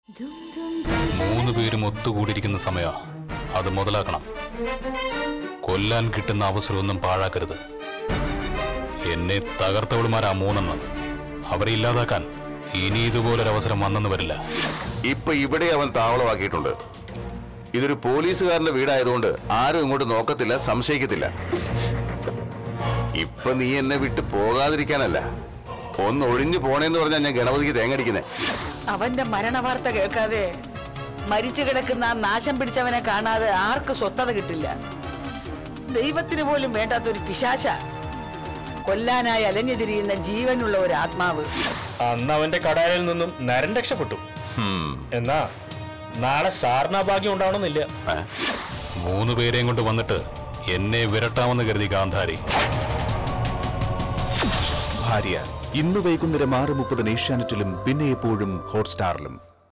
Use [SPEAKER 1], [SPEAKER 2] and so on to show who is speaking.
[SPEAKER 1] മൂന്ന് പേരും ഒത്തുകൂടിയിരിക്കുന്ന സമയ അത് മുതലാക്കണം കൊല്ലാൻ കിട്ടുന്ന അവസരമൊന്നും പാഴാക്കരുത് എന്നെ തകർത്തവളുമാരാ മൂന്നെന്ന് അവരെ ഇല്ലാതാക്കാൻ ഇനി ഇതുപോലൊരു അവസരം വന്നെന്ന് വരില്ല
[SPEAKER 2] ഇപ്പൊ ഇവിടെ അവൻ താവളമാക്കിയിട്ടുണ്ട് ഇതൊരു പോലീസുകാരന്റെ വീടായതുകൊണ്ട് ആരും ഇങ്ങോട്ട് നോക്കത്തില്ല സംശയിക്കത്തില്ല ഇപ്പൊ നീ എന്നെ വിട്ട് പോകാതിരിക്കാനല്ല ഒന്ന് ഒഴിഞ്ഞു പോണേന്ന് പറഞ്ഞാൽ ഞാൻ ഗണപതിക്ക് തേങ്ങടിക്കുന്നേ
[SPEAKER 3] അവന്റെ മരണവാർത്ത കേൾക്കാതെ മരിച്ചു കിടക്കുന്ന ആ നാശം പിടിച്ചവനെ കാണാതെ ആർക്ക് സ്വസ്ഥത കിട്ടില്ല ദൈവത്തിന് പോലും വേണ്ടാത്തൊരു പിശാച കൊല്ലാനായി അലഞ്ഞു തിരിയുന്ന ജീവനുള്ള ഒരു ആത്മാവ്
[SPEAKER 4] അന്ന് അവന്റെ കടാലിൽ നിന്നും നരൻ രക്ഷപ്പെട്ടു എന്നാ നാളെ സാറിന് ആ ഭാഗ്യം ഉണ്ടാവണമെന്നില്ല
[SPEAKER 1] മൂന്ന് പേരെയും കൊണ്ട് വന്നിട്ട് എന്നെ വിരട്ടാമെന്ന് കരുതി ഗാന്ധാരി
[SPEAKER 5] ഭാര്യ ഇന്ന് വൈകുന്നേരം ആറ് മുപ്പതിന് ഏഷ്യാനെറ്റിലും പിന്നെ എപ്പോഴും ഹോട്ട്സ്റ്റാറിലും